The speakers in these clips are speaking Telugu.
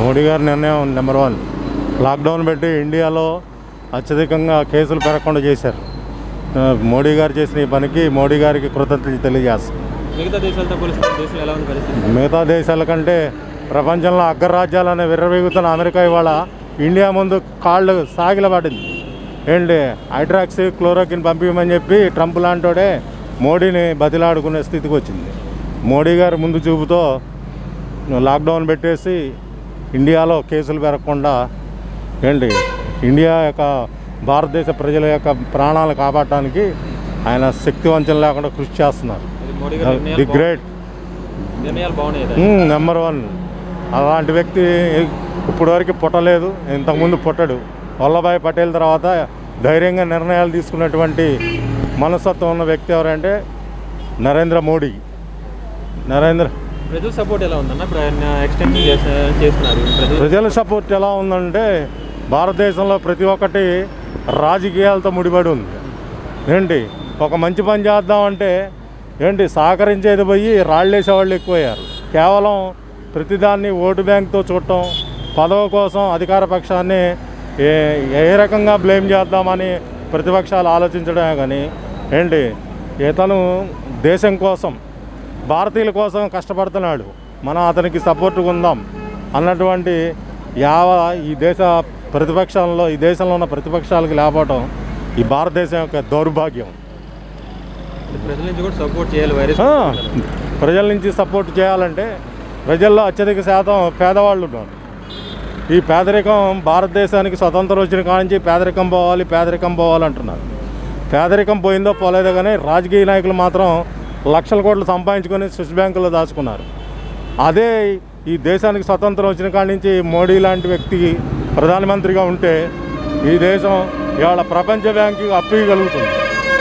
మోడీ గారి నిర్ణయం నెంబర్ వన్ లాక్డౌన్ పెట్టి ఇండియాలో అత్యధికంగా కేసులు పెరగకుండా చేశారు ఆ, మోడీ గారు చేసిన ఈ పనికి మోడీ గారికి కృతజ్ఞతలు తెలియజేస్తాం మిగతా దేశాలతో పోలిస్తే దేశం ఎలా ఉంది పరిస్థితి మిగతా దేశాల కంటే ప్రపంచంలో అగ్రరాజ్యాలనే విర్రవీగుతున్న అమెరికా ఇవాళ ఇండియా ముందు కాళ్ళు సాగిలపడింది ఏంటి హైడ్రాక్సీ క్లోరోకిన్ పంపించమని చెప్పి ట్రంప్ లాంటోడే మోడీని బతిలాడుకునే స్థితికి వచ్చింది మోడీ గారు ముందు చూపుతో లాక్డౌన్ పెట్టేసి ఇండియాలో కేసులు పెరగకుండా ఏంటి ఇండియా యొక్క భారతదేశ ప్రజల యొక్క ప్రాణాలు కాపాడటానికి ఆయన శక్తివంచన లేకుండా కృషి చేస్తున్నారు ఇది మోడీ గారి ది నిర్ణయాలు గ్రేట్ బాగు- నిర్ణయాలు బాగున్నాయి నెంబర్ వన్ అలాంటి వ్యక్తి ఇప్పుడు వరకు పుట్టలేదు ఇంతకుముందు పుట్టడు వల్లభాయ్ పటేల్ తర్వాత ధైర్యంగా నిర్ణయాలు తీసుకున్నటువంటి మనస్తత్వం ఉన్న వ్యక్తి ఎవరంటే నరేంద్ర మోడీ నరేంద్ర ప్రజల సపోర్ట్ ఎలా ఉందన్న ఇప్పుడు ఆయన ఎక్స్టెన్షన్ చేసే చేస్తున్నారు ప్రజలు ప్రజల సపోర్ట్ ఎలా ఉందంటే భారతదేశంలో ప్రతి ఒక్కటి రాజకీయాలతో ముడిపడి ఉంది ఏంటి ఒక మంచి పని చేద్దామంటే ఏంటి సహకరించేది పోయి రాళ్ళేసే వాళ్ళు ఎక్కువయ్యారు కేవలం ప్రతిదాన్ని ఓటు బ్యాంక్తో చూడటం పదవి కోసం అధికార పక్షాన్ని ఏ ఏ రకంగా బ్లేమ్ చేద్దామని ప్రతిపక్షాలు ఆలోచించడమే కానీ ఏంటి ఇతను దేశం కోసం భారతీయుల కోసం కష్టపడుతున్నాడు మనం అతనికి సపోర్ట్గా ఉందాం అన్నటువంటి యావ ఈ దేశ ప్రతిపక్షాలలో ఈ దేశంలో ఉన్న ప్రతిపక్షాలకు లేకపోవటం ఈ భారతదేశం యొక్క దౌర్భాగ్యం ప్రజల నుంచి కూడా సపోర్ట్ చేయాలి వైరస్ ఆ, ప్రజల నుంచి సపోర్ట్ చేయాలంటే ప్రజల్లో అత్యధిక శాతం పేదవాళ్ళు ఉన్నారు ఈ పేదరికం భారతదేశానికి స్వతంత్రం వచ్చిన కాడ నుంచి పేదరికం పోవాలి పేదరికం పోవాలి అంటున్నారు పేదరికం పోయిందో పోలేదో కానీ రాజకీయ నాయకులు మాత్రం లక్షల కోట్లు సంపాదించుకొని స్విస్ బ్యాంకులో దాచుకున్నారు అదే ఈ దేశానికి స్వతంత్రం వచ్చిన కాడి నుంచి మోడీ లాంటి వ్యక్తికి ప్రధానమంత్రిగా ఉంటే ఈ దేశం ఇవాళ ప్రపంచ బ్యాంకు అప్పు ఇవ్వగలుగుతుంది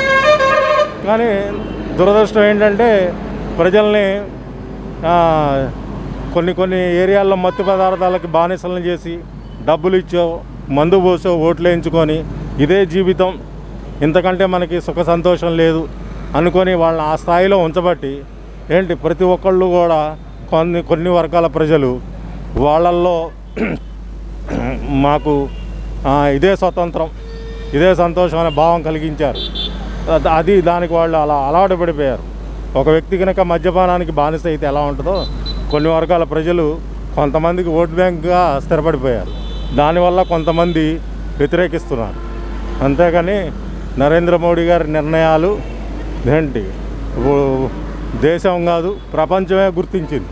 కానీ దురదృష్టం ఏంటంటే ప్రజల్ని ఆ, కొన్ని కొన్ని ఏరియాల్లో మత్తు పదార్థాలకి బానిసలను చేసి డబ్బులు ఇచ్చో మందు పోసో ఓట్లు వేయించుకొని ఇదే జీవితం ఇంతకంటే మనకి సుఖ సంతోషం లేదు అనుకొని వాళ్ళని ఆ స్థాయిలో ఉంచబట్టి ఏంటి ప్రతి ఒక్కళ్ళు కూడా కొన్ని కొన్ని వర్గాల ప్రజలు వాళ్ళల్లో మాకు ఆ, ఇదే స్వతంత్రం ఇదే సంతోషం అనే భావం కలిగించారు అద- అది దానికి వాళ్ళు అలా అలవాటు పడిపోయారు ఒక వ్యక్తి కనుక మద్యపానానికి బానిస అయితే ఎలా ఉంటుందో కొన్ని వర్గాల ప్రజలు కొంతమందికి ఓట్ బ్యాంక్గా స్థిరపడిపోయారు దానివల్ల కొంతమంది వ్యతిరేకిస్తున్నారు అంతేకాని నరేంద్ర మోడీ గారి నిర్ణయాలు ఏంటి ఓ- దేశం కాదు ప్రపంచమే గుర్తించింది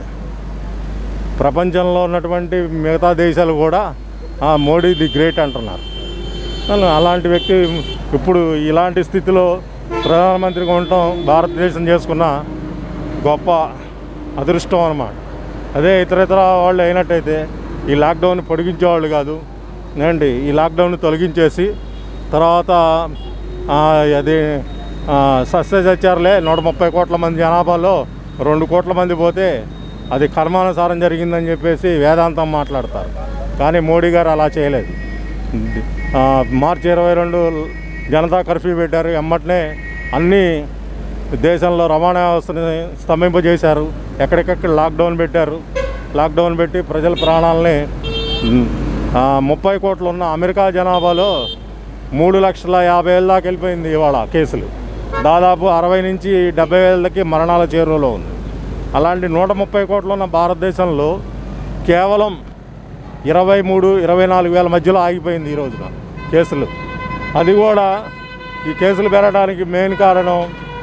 ప్రపంచంలో ఉన్నటువంటి మిగతా దేశాలు కూడా ఆ, మోడీ ది గ్రేట్ అంటున్నారు అలా- అలాంటి వ్యక్తి ఇప్పుడు ఇలాంటి స్థితిలో ప్రధానమంత్రిగా ఉండటం భారతదేశం చేసుకున్న గొప్ప అదృష్టం అన్నమాట అదే ఇతర ఇతర వాళ్ళు అయినట్టయితే ఈ లాక్డౌన్ పొడిగించేవాళ్ళు కాదు ఏంటి ఈ లాక్డౌన్ తొలగించేసి తర్వాత ఆ, అది ఆ, సస్య సత్యారులే నూట ముప్పై కోట్ల మంది జనాభాలో రెండు కోట్ల మంది పోతే అది కర్మానుసారం జరిగిందని చెప్పేసి వేదాంతం మాట్లాడతారు కానీ మోడీ గారు అలా చేయలేదు ఆ, మార్చి ఇరవై రెండు జనతా కర్ఫ్యూ పెట్టారు ఎమ్మటనే అన్ని దేశంలో రవాణా వ్యవస్థని స్తంభింపజేశారు ఎక్కడికక్కడ లాక్డౌన్ పెట్టారు లాక్డౌన్ పెట్టి ప్రజల ప్రాణాలని ఉమ్, ఆ, ముప్పై కోట్లు ఉన్న అమెరికా జనాభాలో మూడు లక్షల యాభై వేల దాకా వెళ్ళిపోయింది ఇవాళ కేసులు దాదాపు అరవై నుంచి డెబ్బై వేలకి మరణాల చేరువలో ఉంది అలాంటి నూట ముప్పై కోట్లు ఉన్న భారతదేశంలో కేవలం ఇరవై మూడు ఇరవై నాలుగు వేల మధ్యలో ఆగిపోయింది ఈ రోజున కేసులు అది కూడా ఈ కేసులు పెరగడానికి మెయిన్ కారణం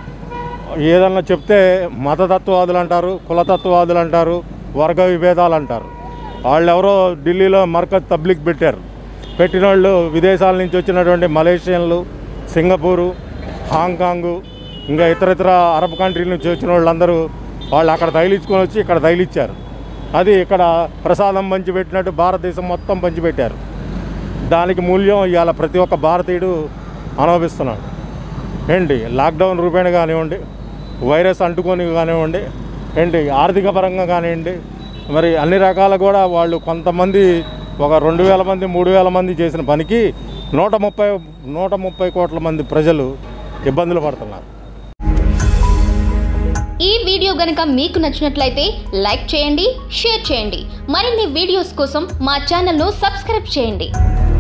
ఏదన్నా చెప్తే మతతత్వవాదులు అంటారు కులతత్వవాదులు అంటారు వర్గ విభేదాలు అంటారు వాళ్ళెవరో ఢిల్లీలో మర్కజ్ తబ్లిక్ పెట్టారు పెట్టిన వాళ్ళు విదేశాల నుంచి వచ్చినటువంటి మలేషియన్లు సింగపూరు హాంకాంగు ఇంకా ఇతర ఇతర అరబ్ కంట్రీల నుంచి వచ్చిన వాళ్ళందరూ వాళ్ళు అక్కడ తగిలించుకొని వచ్చి ఇక్కడ తగిలిచ్చారు అది ఇక్కడ ప్రసాదం పంచిపెట్టినట్టు భారతదేశం మొత్తం పంచిపెట్టారు దానికి మూల్యం ఇవాళ ప్రతి ఒక్క భారతీయుడు అనుభవిస్తున్నాడు ఏంటి లాక్డౌన్ రూపేణ కానివ్వండి వైరస్ అంటుకొని కానివ్వండి ఏంటి ఆర్థిక పరంగా కానివ్వండి మరి అన్ని రకాల కూడా వాళ్ళు కొంతమంది ఒక రెండు వేల మంది మూడు వేల మంది చేసిన పనికి నూట ముప్పై నూట ముప్పై కోట్ల మంది ప్రజలు ఇబ్బందులు పడుతున్నారు ఈ వీడియో వీడియో గనుక మీకు నచ్చినట్లయితే లైక్ చేయండి షేర్ చేయండి మరిన్ని వీడియోస్ కోసం మా ఛానల్ను సబ్స్క్రైబ్ చేయండి